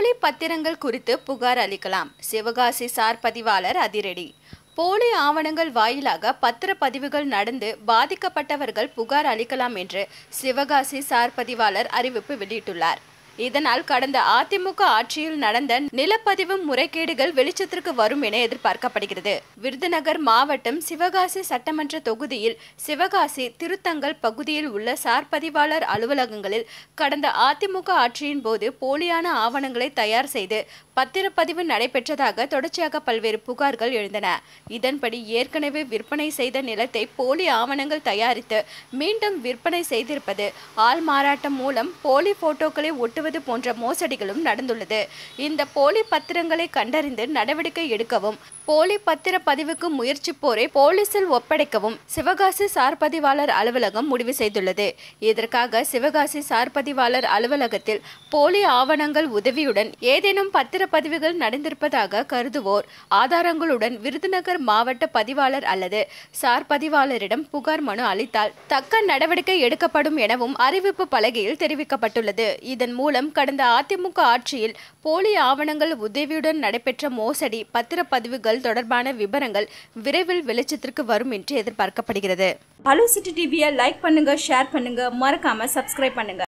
போலி பத்திரங்கள் குறித்து புகார் அளிக்கலாம் சிவகாசி சார் பதிவாளர் அதிரடி போலி ஆவணங்கள் வாயிலாக பத்திரப்பதிவுகள் நடந்து பாதிக்கப்பட்டவர்கள் புகார் அளிக்கலாம் என்று சிவகாசி சார் பதிவாளர் அறிவிப்பு வெளியிட்டுள்ளார் இதனால் கடந்த அதிமுக ஆட்சியில் நடந்த நிலப்பதிவு முறைகேடுகள் வெளிச்சத்திற்கு வரும் என எதிர்பார்க்கப்படுகிறது விருதுநகர் மாவட்டம் சிவகாசி சட்டமன்ற தொகுதியில் சிவகாசி திருத்தங்கல் பகுதியில் உள்ள சார் பதிவாளர் அலுவலகங்களில் கடந்த அதிமுக ஆட்சியின் போது போலியான ஆவணங்களை தயார் செய்து பத்திரப்பதிவு நடைபெற்றதாக தொடர்ச்சியாக பல்வேறு புகார்கள் எழுந்தன இதன்படி ஏற்கனவே விற்பனை செய்த நிலத்தை போலி ஆவணங்கள் தயாரித்து மீண்டும் விற்பனை செய்திருப்பது ஆள் மாறாட்டம் மூலம் போலி போட்டோக்களை ஒட்டுவது போன்ற மோசடிகளும் நடந்துள்ளது இந்த போலி பத்திரங்களை கண்டறிந்து நடவடிக்கை எடுக்கவும் போலி பத்திர பதிவுக்கு முயற்சிப்போரை போலீசில் ஒப்படைக்கவும் சிவகாசி சார் பதிவாளர் அலுவலகம் முடிவு செய்துள்ளது இதற்காக சிவகாசி சார் பதிவாளர் அலுவலகத்தில் போலி ஆவணங்கள் உதவியுடன் ஏதேனும் பத்திரப்பதிவுகள் நடந்திருப்பதாக கருதுவோர் ஆதாரங்களுடன் விருதுநகர் மாவட்ட பதிவாளர் அல்லது சார் பதிவாளரிடம் புகார் மனு அளித்தால் தக்க நடவடிக்கை எடுக்கப்படும் எனவும் அறிவிப்பு பலகையில் தெரிவிக்கப்பட்டுள்ளது இதன் மூலம் கடந்த அதிமுக ஆட்சியில் போலி ஆவணங்கள் உதவியுடன் நடைபெற்ற மோசடி பத்திரப்பதிவுகள் தொடர்பான விவரங்கள் விரைவில் வெளிச்சத்திற்கு வரும் என்று எதிர்பார்க்கப்படுகிறது ஹலோ சிட்டி டிவியை லைக் பண்ணுங்க ஷேர் பண்ணுங்க மறக்காம சப்ஸ்கிரைப் பண்ணுங்க